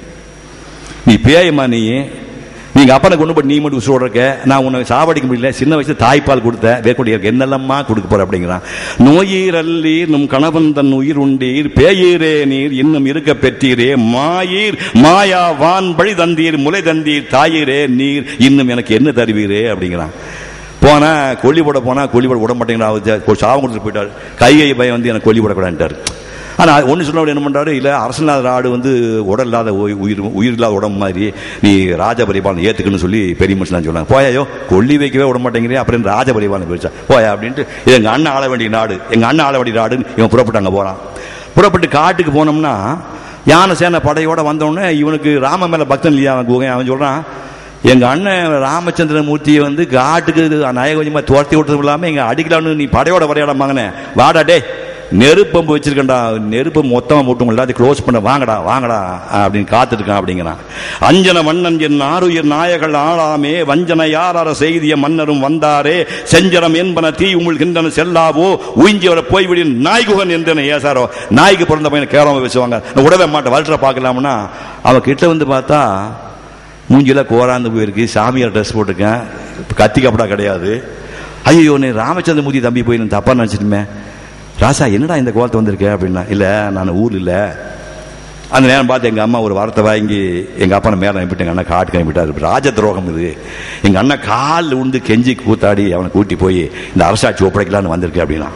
நீ பேயம்மா நீ நீங்க அப்பனை கொண்டு போய் நீ மட்டும் உசுரோட இருக்க நான் உன்னை சாவடிக்க முடியல சின்ன வயசுல தாய்ப்பால் கொடுத்த வேக்கூடிய என்னெல்லாமா கொடுக்க போற அப்படிங்கிறான் நோயீர் அல்லீர் நம் கணவன் தன் உயிர் உண்டீர் பேயீரே நீர் இன்னும் இருக்க பெற்றீரே மாயீர் மாயா வான் பழி தந்தீர் முலை தந்தீர் தாயீரே நீர் இன்னும் எனக்கு என்ன தருவீரே அப்படிங்கிறான் போனா கொல்லி போட போனா கொல்லி போட விட மாட்டேங்கிறா சாவம் கொடுத்துட்டு போயிட்டார் கைகை பையன் வந்து எனக்கு கொல்லி போடக்கூடாதுட்டார் ஆனால் ஒன்று சொன்னவர் என்ன பண்ணுறாரு இல்லை அரசநாத ஆடு வந்து உடல் இல்லாத உயி- உயிர் உயிர் இல்லாத உடம்பு மாதிரி நீ ராஜபரிபாலன் ஏற்றுக்குன்னு சொல்லி பெரிய மனுஷன் சொன்னாங்க போயாயோ கொல்லி வைக்கவே விட மாட்டேங்கிறே அப்புறம் ராஜபரிபாலன் போயிடுச்சா போயா அப்படின்ட்டு இது எங்கள் அண்ணன் ஆள வேண்டிய நாடு எங்கள் அண்ணன் ஆள வேண்டிய நாடுன்னு இவன் புறப்பட்டு அங்கே போகிறான் புறப்பட்டு காட்டுக்கு போனோம்னா யானை சேனை படையோட வந்தோடனே இவனுக்கு ராம மேலே பக்தன் இல்லையா அவன் குகன் அவன் சொல்கிறான் எங்க அண்ணன் ராமச்சந்திரமூர்த்தியை வந்து காட்டுக்கு நயகோஜமா துரத்தி விட்டதும் இல்லாம எங்க அடிக்கலாம்னு நீ படையோட வரையாட மகனே வாடா டே நெருப்பம்பு வச்சிருக்கேன்டா நெருப்பு மொத்தமா போட்டு எல்லாத்தையும் க்ளோஸ் பண்ண வாங்கடா வாங்கடா அப்படின்னு காத்துருக்கான் அப்படிங்கிறான் அஞ்சன மன்னன் என் ஆறுயிர் நாயகள் ஆளாமே வஞ்சன யாரார செய்திய மன்னரும் வந்தாரே செஞ்சரம் என்பன தீ உமிழ்கின்றன செல்லாவோ உயிஞ்சியவரை போய்விடின் நாய்குகன் என்றன ஏசாரோ நாய்க்கு பிறந்த பையனை கேவலமா பேசுவாங்க நான் விடவே மாட்டேன் வளர்ற பார்க்கலாம்னா அவன் கிட்ட வந்து பார்த்தா மூஞ்சில கோராந்து போயிருக்கு சாமியார் ட்ரெஸ் போட்டிருக்கேன் கத்தி கப்படா கிடையாது ஐயோ நீ ராமச்சந்திரமூர்த்தி தம்பி போய் நான் தப்பா நினச்சிட்டுமே ராசா என்னடா இந்த கோலத்தை வந்திருக்க அப்படின்னா இல்லை நான் ஊர் இல்லை அந்த நேரம் பார்த்து எங்கள் அம்மா ஒரு வாரத்தை வாங்கி எங்கள் அப்பா மேலே அனுப்பிட்டு எங்கள் அண்ணன் காட்டுக்கு அனுப்பிட்டாரு ராஜ துரோகம் இது எங்கள் அண்ணன் காலில் உண்டு கெஞ்சி கூத்தாடி அவனை கூட்டி போய் இந்த அரசாட்சி ஒப்படைக்கலான்னு வந்திருக்கு அப்படின்னா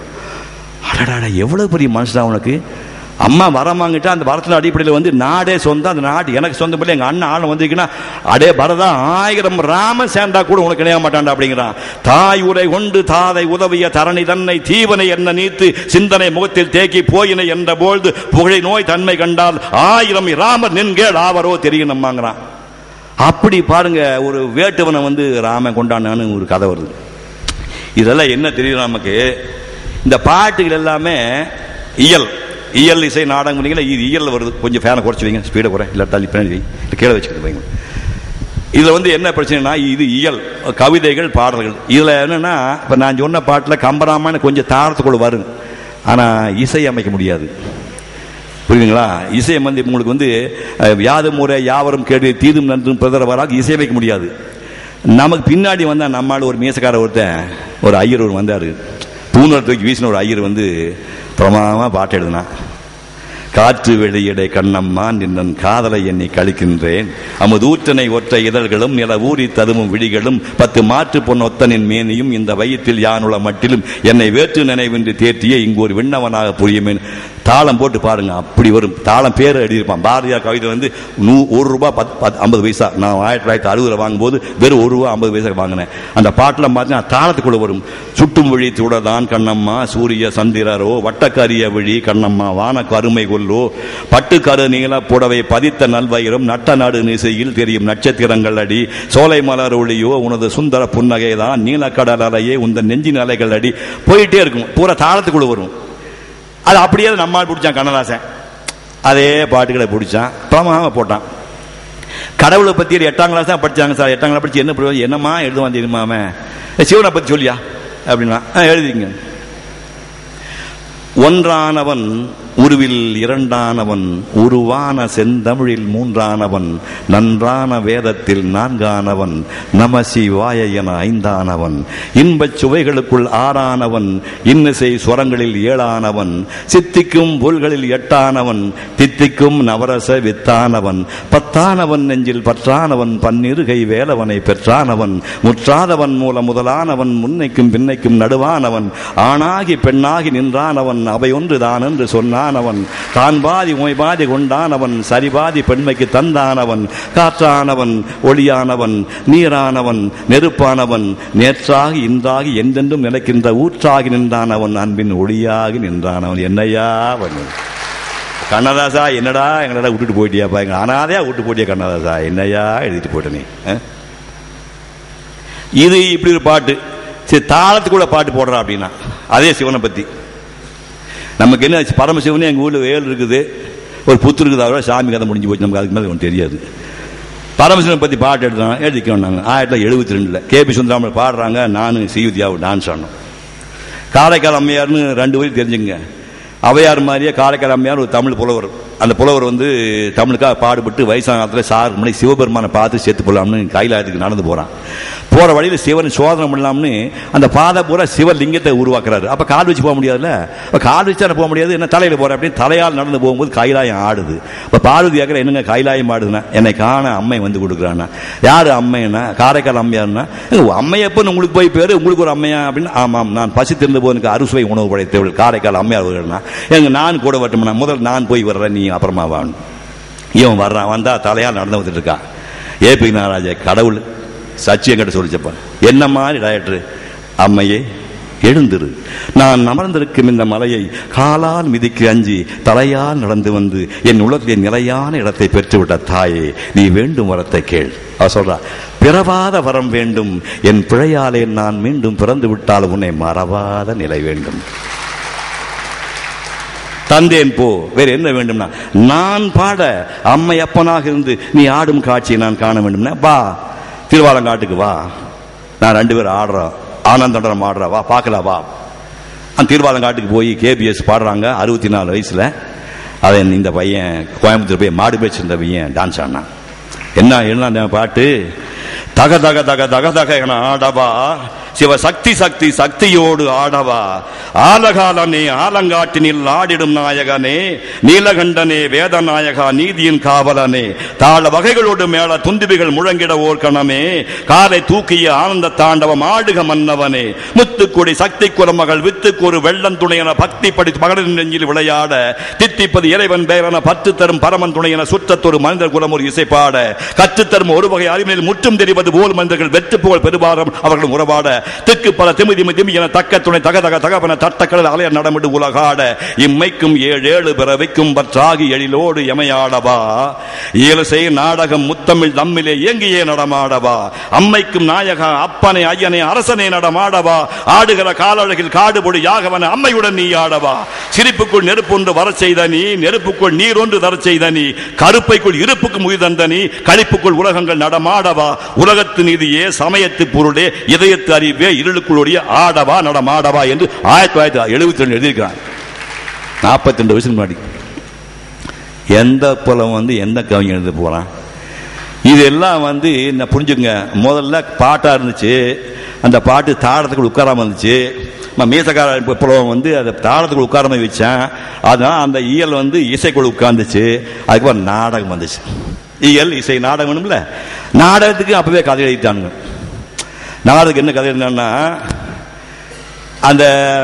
அடடாடா எவ்வளவு பெரிய மனுஷனா உனக்கு அம்மா வரம் வாங்கிட்டா அந்த வரத்தின் அடிப்படையில் வந்து நாடே சொந்தம் அந்த நாடு எனக்கு சொந்தம் இல்லை எங்க அண்ணன் ஆளும் வந்திருக்குன்னா அடே பரதா ஆயிரம் ராம சேர்ந்தா கூட உனக்கு இணைய மாட்டான்டா அப்படிங்கிறான் தாய் உரை கொண்டு தாதை உதவிய தரணி தன்னை தீவனை என்ன நீத்து சிந்தனை முகத்தில் தேக்கி போயினை என்ற பொழுது புகழை நோய் தன்மை கண்டால் ஆயிரம் ராமர் நின்கேள் ஆவரோ தெரியும் நம்மாங்கிறான் அப்படி பாருங்க ஒரு வேட்டுவனை வந்து ராமன் கொண்டாடான்னு ஒரு கதை வருது இதெல்லாம் என்ன தெரியும் நமக்கு இந்த பாட்டுகள் எல்லாமே இயல் இயல் இசை நாடகம் பண்ணீங்களா இது இயல்ல வருது கொஞ்சம் ஃபேனை குறைச்சி வைங்க ஸ்பீடை குறை இல்லை தள்ளி பின்னாடி வைங்க இல்லை கீழே வச்சுக்கிட்டு வைங்க இதுல வந்து என்ன பிரச்சனைனா இது இயல் கவிதைகள் பாடல்கள் இதுல என்னன்னா இப்ப நான் சொன்ன பாட்டுல கம்பராமான்னு கொஞ்சம் தாளத்துக்குள்ள வரும் ஆனா இசை அமைக்க முடியாது புரியுதுங்களா இசையை வந்து உங்களுக்கு வந்து அஹ், யாதும் முறை யாவரும் கேடு தீதும் நன்றும் பிரதரவராக இசையமைக்க முடியாது நமக்கு பின்னாடி வந்தா நம்மால் ஒரு மீசக்கார ஒருத்தன் ஒரு ஐயர் ஒரு வந்தார் பூனூர் தூக்கி வீசின ஒரு ஐயர் வந்து பிரமாதமாக பாட்டு எழுதினான் காற்று வெளியிடை கண்ணம்மா நின்னன் காதலை எண்ணி கழிக்கின்றேன் அமுதூற்றனை ஒற்றை இதழ்களும் நில ஊறி ததுமும் விழிகளும் பத்து மாற்று பொன் ஒத்தனின் மேனியும் இந்த வயிற்றில் யானுள்ள மட்டிலும் என்னை வேற்று நினைவின்றி தேற்றிய இங்கு ஒரு விண்ணவனாக புரியுமேன் தாளம் போட்டு பாருங்க அப்படி வரும் தாளம் பேர் எழுதியிருப்பான் பாரதியார் கவிதை வந்து நூ ஒரு ரூபா பத் பத் ஐம்பது பைசா நான் ஆயிரத்தி தொள்ளாயிரத்தி அறுபதுல வாங்கும்போது வெறும் ஒரு ரூபா ஐம்பது பைசா வாங்கினேன் அந்த பாட்டில் பார்த்தீங்கன்னா தாளத்துக்குள்ள வரும் சுட்டும் விழி துடதான் கண்ணம்மா சூரிய சந்திரரோ வட்டக்கரிய விழி கண்ணம்மா வான கருமை கொல்லோ பட்டு கரு நீல புடவை பதித்த நல்வயிரும் நட்ட நாடு நிசையில் தெரியும் நட்சத்திரங்கள் அடி சோலை மலர் ஒளியோ உனது சுந்தர புன்னகைதான் நீலக்கடல் அலையே உந்த நெஞ்சின் அலைகள் அடி போயிட்டே இருக்கும் பூரா தாளத்துக்குள்ள வரும் அது அப்படியே நம்மால் பிடிச்சான் கண்ணதாசன் அதே பாட்டுகளை பிடிச்சான் பிரமாம போட்டான் கடவுளை பத்தி ஒரு எட்டாம் கிளாஸ் தான் படிச்சாங்க சார் எட்டாம் கிளாஸ் படிச்சு என்ன பிரயோஜனம் என்னம்மா எழுதுவான் தெரியுமா அவன் "ஏய், சிவனை பத்தி சொல்லியா அப்படின்னா "ஆ, எழுதிங்க ஒன்றானவன் உருவில் இரண்டானவன் உருவான செந்தமிழில் மூன்றானவன் நன்றான வேதத்தில் நான்கானவன் நம சிவாய என ஐந்தானவன் இன்பச் சுவைகளுக்குள் ஆறானவன் இன்னிசை சுரங்களில் ஏழானவன் சித்திக்கும் புல்களில் எட்டானவன் தித்திக்கும் நவரச வித்தானவன் பத்தானவன் நெஞ்சில் பற்றானவன் பன்னிருகை வேலவனை பெற்றானவன் முற்றாதவன் மூல முதலானவன் முன்னைக்கும் பின்னைக்கும் நடுவானவன் ஆணாகி பெண்ணாகி நின்றானவன் அவை ஒன்று தான் என்று சொன்னானவன் தான் பாதி உமை பாதி கொண்டானவன் சரிபாதி பெண்மைக்கு தந்தானவன் காற்றானவன் ஒளியானவன் நீரானவன் நெருப்பானவன் நேற்றாகி இன்றாகி என்றென்றும் நினைக்கின்ற ஊற்றாகி நின்றானவன் அன்பின் ஒளியாகி நின்றானவன் என்னையா அவன் கண்ணதாசா என்னடா எங்களடா விட்டுட்டு போயிட்டியாப்பா எங்க அனாதையா விட்டு போயிட்டியா கண்ணதாசா என்னையா எழுதிட்டு போயிட்ட நீ ஆ? இது இப்படி ஒரு பாட்டு சரி தாளத்துக்குள்ள பாட்டு போடுறா அப்படின்னா அதே சிவனை பத்தி நமக்கு என்ன ஆச்சு? பரமசிவனே எங்கள் ஊரில் வேல் இருக்குது ஒரு புத்து இருக்குது அவரோட சாமி கதை முடிஞ்சு போச்சு நமக்கு அதுக்கு மேலே ஒன்றும் தெரியாது பரமசிவனை பற்றி பாட்டு எடுத்தாங்க எழுதிக்கணும் நாங்கள் ஆயிரத்தி தொள்ளாயிரத்தி எழுபத்தி ரெண்டில் கேபி சுந்தராமல் பாடுறாங்க நானும் சீவிதியாவும் டான்ஸ் ஆனோம் காரைக்கால் அம்மையார்னு ரெண்டு பேரும் தெரிஞ்சுங்க அவையார் மாதிரியே காரைக்கால் அம்மையார் ஒரு தமிழ் புலவர் அந்த புலவர் வந்து தமிழுக்காக பாடுபட்டு வயசான காலத்தில் சார் முன்னாடி சிவபெருமானை பார்த்து சேர்த்து போடலாம்னு கைலாயத்துக்கு நடந்து போகிறான் போகிற வழியில் சிவன் சோதனை பண்ணலாம்னு அந்த பாதை பூரா சிவலிங்கத்தை உருவாக்குறாரு அப்போ கால் வச்சு போக முடியாதுல்ல அப்போ கால் வச்சு போக முடியாது என்ன தலையில் போகிறேன் அப்படின்னு தலையால் நடந்து போகும்போது கைலாயம் ஆடுது இப்போ பார்வதி கேட்குற என்னங்க கைலாயம் ஆடுதுன்னா என்னை காண அம்மை வந்து கொடுக்குறான்னா யார் அம்மைன்னா காரைக்கால் அம்மையார்னா அம்மையப்பன் உங்களுக்கு போய் பேர் உங்களுக்கு ஒரு அம்மையா அப்படின்னு ஆமாம் நான் பசி திறந்த போது எனக்கு அறுசுவை உணவு படைத்தவள் காரைக்கால் அம்மையார் வருகிறேன்னா எங்க நான் கூட வரட்டும்னா முதல் நான் போய் வர்றேன் நீ அப்புறமா வான்னு இவன் வர்றான் வந்தா தலையால் நடந்து வந்துட்டு இருக்கான் ஏபி நாராஜா கடவுள் சச்சியம் கிட்ட சொல்லிச்சப்ப என்ன மாதிரி டயட்ரு அம்மையே எழுந்திரு நான் அமர்ந்திருக்கும் இந்த மலையை காலால் மிதிக்கு அஞ்சி தலையால் நடந்து வந்து என் உலகிலே நிலையான இடத்தை பெற்றுவிட்ட தாயே நீ வேண்டும் வரத்தை கேள் அவ சொல்றா பிறவாத வரம் வேண்டும் என் பிழையாலே நான் மீண்டும் பிறந்து விட்டால் உன்னை மறவாத நிலை வேண்டும் தந்தேன் போ வேற என்ன வேண்டும்னா நான் பாட அம்மை அப்பனாக இருந்து நீ ஆடும் காட்சியை நான் காண வேண்டும்னா வா திருவாலங்காட்டுக்கு வா நான் ரெண்டு பேரும் ஆடுறோம் ஆனந்தம் ஆடுறா வா பார்க்கலாம் வா அந்த திருவாலங்காட்டுக்கு போய் கேபிஎஸ் பாடுறாங்க அறுபத்தி நாலு வயசுல அதை இந்த பையன் கோயம்புத்தூர் போய் மாடு பேச்சிருந்த பையன் டான்ஸ் ஆடினான் என்ன என்ன அந்த பாட்டு தக தக தக தக தக என ஆடவா சிவ சக்தி சக்தி சக்தியோடு ஆடவா ஆலகாலனே ஆலங்காட்டினில் ஆடிடும் நாயகனே நீலகண்டனே வேதநாயகா நீதியின் காவலனே தாள வகைகளோடு மேல துந்துபிகள் முழங்கிட ஓர் கணமே காலை தூக்கிய ஆனந்த தாண்டவம் ஆடுக மன்னவனே முத்துக்குடி சக்தி குரமகள் வித்துக்கு ஒரு வெள்ளம் துணையென பக்தி படித்து மகளின் நெஞ்சில் விளையாட தித்திப்பது இறைவன் பெயரென பத்து தரும் பரமன் துணையென சுற்றத்தொரு மனிதர் குலம் ஒரு இசைப்பாட கற்றுத்தரும் ஒரு வகை அறிவியல் முற்றும் தெரிவது போல் மனிதர்கள் வெற்று புகழ் பெருபாரம் அவர்கள் உறவாட திக்கு பல திமி திமி திமி என தக்க துணை தக தக தகவன தட்டக்கடல் அலைய நடமிடு உலகாட இம்மைக்கும் ஏழு ஏழு பிறவைக்கும் பற்றாகி எழிலோடு எமையாடவா இயலுசை நாடகம் முத்தமிழ் தம்மிலே இயங்கியே நடமாடவா அம்மைக்கும் நாயகா அப்பனை ஐயனை அரசனை நடமாடவா ஆடுகிற காலழகில் காடுபொடி யாகவன அம்மையுடன் நீ ஆடவா சிரிப்புக்குள் நெருப்பொன்று வரச் செய்த நீ நெருப்புக்குள் நீர் ஒன்று தரச் செய்த நீ கருப்பைக்குள் இருப்புக்கு முய் தந்த நீ கழிப்புக்குள் உலகங்கள் நடமாடவா உலகத்து நீதியே சமயத்து பொருளே இதயத்து அறிவே இருளுக்குள்ளுடைய ஆடவா நடமாடவா என்று ஆயிரத்தி தொள்ளாயிரத்தி எழுபத்தி ரெண்டு எழுதியிருக்கிறான் நாற்பத்தி ரெண்டு வருஷம் முன்னாடி எந்த புலம் வந்து எந்த கவிஞர் எழுத போறான் இதெல்லாம் வந்து என்ன புரிஞ்சுங்க முதல்ல பாட்டா இருந்துச்சு அந்த பாட்டு தாளத்துக்குள்ள உட்காராம இருந்துச்சு ம- மீசக்கார புலவன் வந்து அதை தாளத்துக்குள்ள உட்காராம வச்சேன் அதனால அந்த இயல் வந்து இசைக்குள்ள உட்கார்ந்துச்சு அதுக்கப்புறம் நாடகம் வந்துச்சு இயல் இசை நாடகம் வேணும்ல நாடகத்துக்கு அப்பவே கதை எழுதிட்டானுங்க நாடகத்துக்கு என்ன கதை என்னன்னா அந்த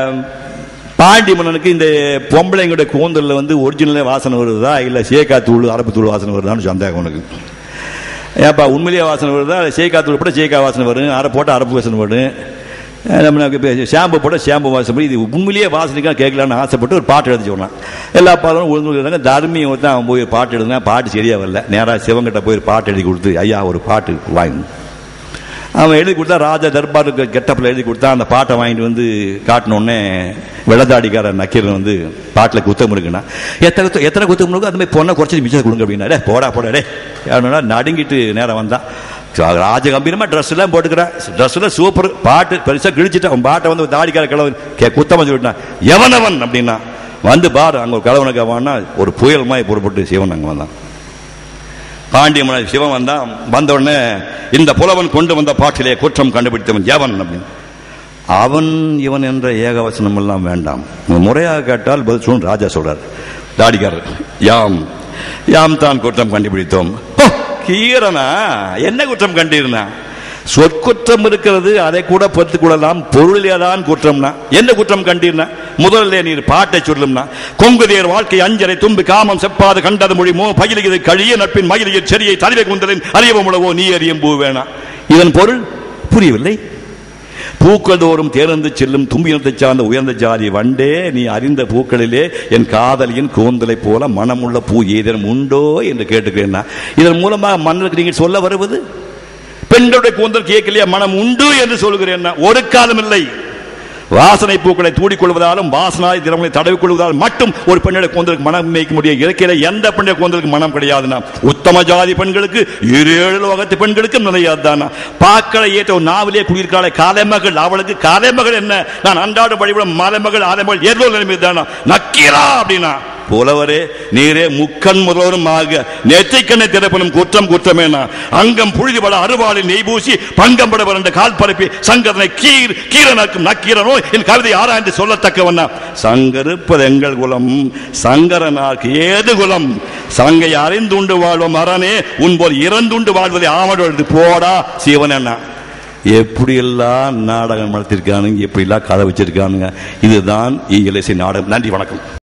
பாண்டி மன்னனுக்கு இந்த பொம்பளைங்களுடைய கூந்தல்ல வந்து ஒரிஜினலே வாசனை வருதா இல்ல சேக்கா தூள் அரப்பு தூள் வாசனை வருதான்னு சந்தேகம் உனக்கு ஏப்பா உண்மையிலேயே வாசனை வருதா சேக்கா தூள் போட்டால் சேக்கா வாசனை வரும் அரை போட்டால் அரப்பு வாசனை வரும் அஹ் நம்ம இப்ப ஷாம்பு போட்டால் ஷாம்பு வாசனை வரும். இது உண்மையிலேயே வாசனைக்காக கேட்கலான்னு ஆசைப்பட்டு ஒரு பாட்டு எழுதி சொன்னான் எல்லா பாலும் ஒழுங்கு தர்மி ஒருத்தன் அவன் போய் பாட்டு எழுதுனா பாட்டு சரியா வரல நேராக சிவங்கிட்ட போய் ஒரு பாட்டு எழுதி கொடுத்து ஐயா ஒரு பாட்டு வாங்கி அவன் எழுதி கொடுத்தா ராஜா தர்பாருக்கு கெட்டப்பில் எழுதி கொடுத்தா அந்த பாட்டை வாங்கிட்டு வந்து காட்டினோடனே வெள்ளதாடிக்கார நக்கீரன் வந்து பாட்டில் குத்தம் இருக்குன்னா எத்தனை குத்த- எத்தனை குத்தம் இருக்கு அது மாதிரி பொண்ணை குறைச்சி மிச்சத்தை கொடுங்க அப்படின்னா டே போடா போடா டே அப்படின்னா நடுங்கிட்டு நேரம் வந்தான் ராஜ கம்பீரமா ட்ரெஸ் எல்லாம் போட்டுக்கிறேன் ட்ரெஸ் எல்லாம் சூப்பர் பாட்டு பெருசா கிழிச்சிட்டு அவன் பாட்டை வந்து தாடிக்கார கிழவன் கே குத்தம் சொல்லிட்டான் எவனவன் அப்படின்னா வந்து பாரு அங்க ஒரு கிழவனுக்கு அவன்னா ஒரு புயல் மாதிரி புறப்பட்டு சிவன் அங்க வந்தான் பாண்டிய மன்னர் சிவன் வந்தான் வந்த உடனே இந்த புலவன் கொண்டு வந்த பாட்டிலே குற்றம் கண்டுபிடித்தவன் எவன் அப்படின்னு அவன் இவன் என்ற ஏகவசனம் எல்லாம் வேண்டாம் முறையாக கேட்டால் பதில் சொல்லு ராஜா சொல்றார் தாடிக்காரர் யாம் யாம் தான் குற்றம் கண்டுபிடித்தோம் ஓ, கீரனா என்ன குற்றம் கண்டிருந்தா சொற்குற்றம் இருக்கிறது அதை கூட பொறுத்து கொள்ளலாம் பொருளிலே தான் குற்றம்னா என்ன குற்றம் கண்டீர்னா முதல்ல நீர் பாட்டை சொல்லும்னா கொங்குதேர் வாழ்க்கை அஞ்சரை தும்பு காமம் செப்பாது கண்டது மொழிமோ பயிலுகிறது கழிய நட்பின் மகிழிய செரியை தலைவை குந்தலின் அறியவமுளவோ நீ அறியும் பூ வேணா இதன் பொருள் புரியவில்லை பூக்கள் தோறும் தேர்ந்து செல்லும் தும்பினத்தை சார்ந்த உயர்ந்த ஜாதி வண்டே நீ அறிந்த பூக்களிலே என் காதலியின் கூந்தலைப் போல மனமுள்ள பூ ஏதேனும் உண்டோ என்று கேட்டுக்கிறேன் இதன் மூலமாக மன்னருக்கு நீங்கள் சொல்ல வருவது பெண்களுடைய கூந்தல் கேட்கலையா மனம் உண்டு என்று சொல்கிறேன் ஒரு காலம் இல்லை வாசனை பூக்களை தூடிக்கொள்வதாலும் வாசனாய் திறமையை தடவிக்கொள்வதாலும் மட்டும் ஒரு பெண்ணுடைய கூந்தலுக்கு மனம் மேய்க்க முடியும் இயற்கையில எந்த பெண்ணுடைய கூந்தலுக்கு மனம் கிடையாதுன்னா உத்தம ஜாதி பெண்களுக்கு இரு ஏழு லோகத்து பெண்களுக்கும் நிலையாதுதானா பாக்களை ஏற்ற ஒரு நாவிலே குடியிருக்காளே காலைமகள் அவளுக்கு காலைமகள் என்ன நான் அன்றாட வழிபடும் மலைமகள் ஆலைமகள் ஏதோ நிலைமை தானா நக்கீரா அப்படின்னா புலவரே நீரே முக்கண் முதல்வரும் ஆக நெற்றிக்கண்ணை திறப்பனும் குற்றம் குற்றமேனா அங்கம் புழுதிபட அறுவாளில் நெய் பூசி பங்கம் பட வறண்ட கால் பரப்பி சங்கரனை கீர் கீரனாக்கும் நக்கீரனோ என் கவிதை ஆராய்ந்து சொல்லத்தக்கவனா சங்கருப்பது எங்கள் குலம் சங்கரனாக்கு ஏது குலம் சங்கை அறிந்துண்டு வாழ்வோம் அரணே உன்போல் இறந்துண்டு வாழ்வதை ஆவடு போடா சிவன் என்ன எப்படியெல்லாம் நாடகம் நடத்திருக்கானுங்க எப்படியெல்லாம் கதை வச்சிருக்கானுங்க இதுதான் இங்கிலீஷ் நாடகம் நன்றி வணக்கம்